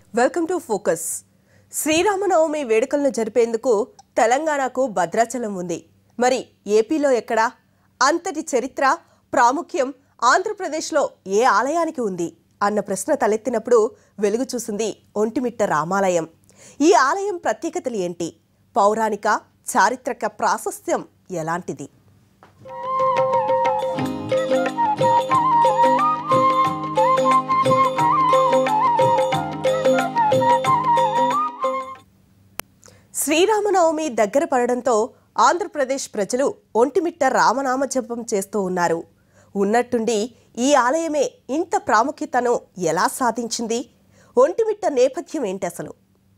welcome to focus Sri Rama Navami వేడుకలను జరిపేందుకు తెలంగాణకు భద్రాచలం ఉంది మరి ఏపీలో ఎక్కడా అంతటి చరిత్ర ప్రాముఖ్యం ఆంధ్రప్రదేశ్లో ఏ ఆలయానికి ఉంది అన్న ప్రశ్న తలెత్తినప్పుడు వెలుగు చూసింది ఒంటిమిట్ట రామాలయం ఈ ఆలయం ప్రత్యేకతలు ఏంటి పౌరాణిక చారిత్రక ప్రాశస్త్యం ఎలాంటిది శ్రీరామనవమి దగ్గర పడడంతో ఆంధ్రప్రదేశ్ ప్రజలు ఒంటిమిట్ట రామనామ జపం చేస్తూ ఉన్నారు ఉన్నట్టుండి ఈ ఆలయమే ఇంత ప్రాముఖ్యతను ఎలా సాధించింది ఒంటిమిట్ట నేపథ్యం ఏంటి అసలు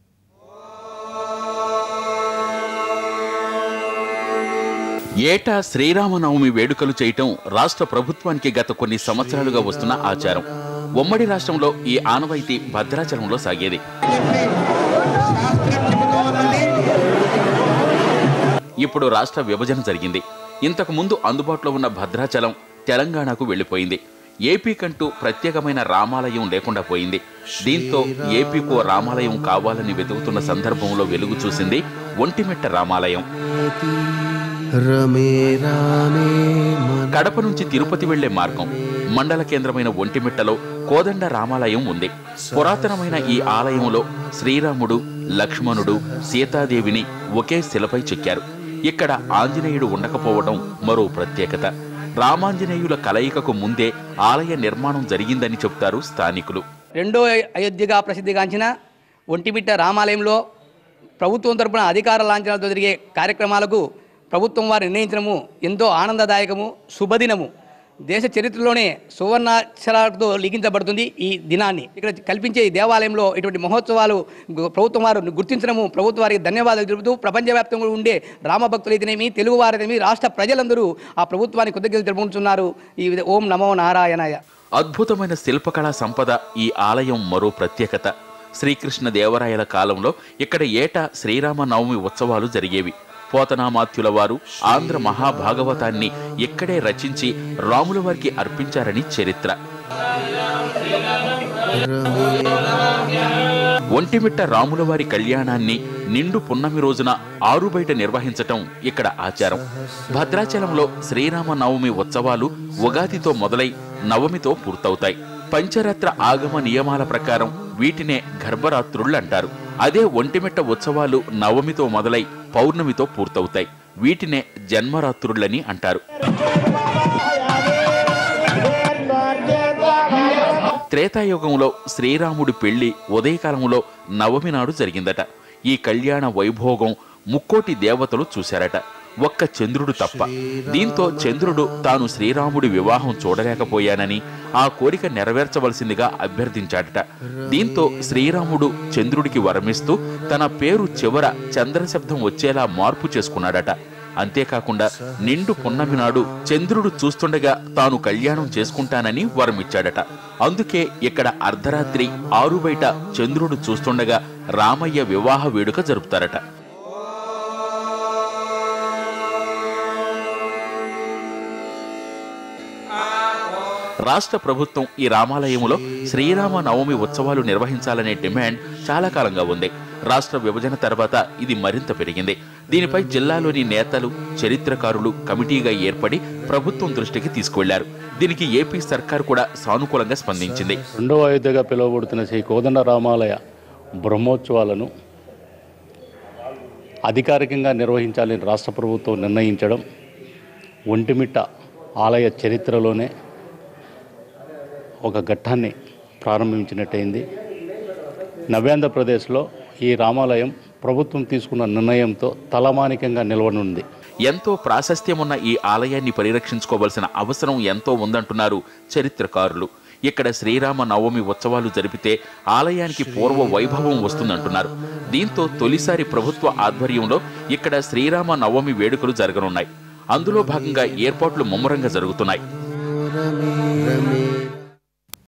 ఏటా శ్రీరామనవమి వేడుకలు చేయటం రాష్ట్ర ప్రభుత్వానికి గత కొన్ని సంవత్సరాలుగా వస్తున్న ఆచారం ఉమ్మడి రాష్ట్రంలో ఈ ఆనవాయితీ భద్రాచలంలో సాగేది ఇప్పుడు రాష్ట్ర విభజన జరిగింది ఇంతకు ముందు అందుబాటులో ఉన్న భద్రాచలం తెలంగాణకు వెళ్లిపోయింది ఏపీకంటూ ప్రత్యేకమైన రామాలయం లేకుండా పోయింది దీంతో ఏపీకు రామాలయం కావాలని వెతుకుతున్న సందర్భంలో వెలుగు చూసింది ఒంటిమిట్ట రామాలయం రమే రామే మన కడప నుంచి తిరుపతి వెళ్లే మార్గం మండల కేంద్రమైన ఒంటిమిట్టలో కోదండ రామాలయం ఉంది పురాతనమైన ఈ ఆలయంలో శ్రీరాముడు లక్ష్మణుడు సీతాదేవిని ఒకే శిలపై చెక్కారు ఇక్కడ ఆంజనేయుడు ఉండకపోవడం మరో ప్రత్యేకత రామాంజనేయుల కలయికకు ముందే ఆలయ నిర్మాణం జరిగిందని చెప్తారు స్థానికులు రెండో అయోధ్యగా ప్రసిద్ధిగాంచిన ఒంటిమిట్ట రామాలయంలో ప్రభుత్వం తరపున అధికార లాంఛనాలతో జరిగే కార్యక్రమాలకు ప్రభుత్వం వారు నిర్ణయించడము ఎంతో ఆనందదాయకము శుభదినము దేశ చరిత్రలోనే సువర్ణాక్షరాలతో లిఖించబడుతుంది ఈ దినాన్ని ఇక్కడ కల్పించే ఈ దేవాలయంలో ఇటువంటి మహోత్సవాలు గు- ప్రభుత్వం వారు గుర్తించడము ప్రభుత్వ వారికి ధన్యవాదాలు తెలుపుతూ ప్రపంచవ్యాప్తంగా ఉండే రామభక్తులైతేనేమి తెలుగువారైతేనేమి రాష్ట్ర ప్రజలందరూ ఆ ప్రభుత్వానికి కృతజ్ఞతలు తెలుపుకుంటున్నారు ఈ విధ- ఓం నమో నారాయణాయ అద్భుతమైన శిల్పకళా సంపద ఈ ఆలయం మరో ప్రత్యేకత శ్రీకృష్ణ దేవరాయల కాలంలో ఇక్కడ ఏటా శ్రీరామ నవమి ఉత్సవాలు జరిగేవి పోతనామాత్యుల వారు ఆంధ్ర మహాభాగవతాన్ని ఇక్కడే రచించి రాముల వారికి అర్పించారని చరిత్ర ఒంటిమిట్ట రాముల వారి కళ్యాణాన్ని నిండు పున్నమి రోజున ఆరు బయట నిర్వహించటం ఇక్కడ ఆచారం భద్రాచలంలో శ్రీరామ నవమి ఉత్సవాలు ఉగాదితో మొదలై నవమితో పూర్తవుతాయి పంచరత్ర ఆగమ నియమాల ప్రకారం వీటినే గర్భరాత్రుళ్ళు అంటారు అదే ఒంటిమిట్ట ఉత్సవాలు నవమితో మొదలై పౌర్ణమితో పూర్తవుతాయి వీటినే జన్మరాత్రుళ్ళని అంటారు త్రేతాయుగంలో శ్రీరాముడి పెళ్లి ఉదయకాలంలో నవమి నాడు జరిగిందట ఈ కళ్యాణ వైభోగం ముక్కోటి దేవతలు చూశారట ఒక్క చంద్రుడు తప్ప దీంతో చంద్రుడు తాను శ్రీరాముడి వివాహం చూడలేకపోయానని ఆ కోరిక నెరవేర్చవలసిందిగా అభ్యర్థించాడట దీంతో శ్రీరాముడు చంద్రుడికి వరమిస్తూ తన పేరు చివర చంద్రశబ్దం వచ్చేలా మార్పు చేసుకున్నాడట అంతేకాకుండా నిండు పున్నమి నాడు చంద్రుడు చూస్తుండగా తాను కళ్యాణం చేసుకుంటానని వరమిచ్చాడట అందుకే ఇక్కడ అర్ధరాత్రి ఆరు బయట చంద్రుడు చూస్తుండగా రామయ్య వివాహ వేడుక జరుపుతారట రాష్ట్ర ప్రభుత్వం ఈ రామాలయంలో శ్రీరామ నవమి ఉత్సవాలు నిర్వహించాలనే డిమాండ్ చాలా కాలంగా ఉంది రాష్ట్ర విభజన తర్వాత ఇది మరింత పెరిగింది దీనిపై జిల్లాలోని నేతలు చరిత్రకారులు కమిటీగా ఏర్పడి ప్రభుత్వం దృష్టికి తీసుకువెళ్లారు దీనికి ఏపీ సర్కార్ కూడా సానుకూలంగా స్పందించింది రెండవ అయోధ్యగా పిలువబడుతున్న శ్రీ కోదండ రామాలయ బ్రహ్మోత్సవాలను అధికారికంగా నిర్వహించాలని రాష్ట్ర ప్రభుత్వం నిర్ణయించడం ఒంటిమిట్ట ఆలయ చరిత్రలోనే ఒక ఘట్టాన్ని ప్రారంభించినట్టయింది నవ్యాంధ్రప్రదేశ్లో ఈ రామాలయం ప్రభుత్వం తీసుకున్న నిర్ణయంతో తలమానికంగా నిలవనుంది ఎంతో ప్రాశస్త్యమున్న ఈ ఆలయాన్ని పరిరక్షించుకోవలసిన అవసరం ఎంతో ఉందంటున్నారు చరిత్రకారులు ఇక్కడ శ్రీరామ నవమి ఉత్సవాలు జరిపితే ఆలయానికి పూర్వ వైభవం వస్తుందంటున్నారు దీంతో తొలిసారి ప్రభుత్వ ఆధ్వర్యంలో ఇక్కడ శ్రీరామ నవమి వేడుకలు జరగనున్నాయి అందులో భాగంగా ఏర్పాట్లు ముమ్మరంగా జరుగుతున్నాయి రమే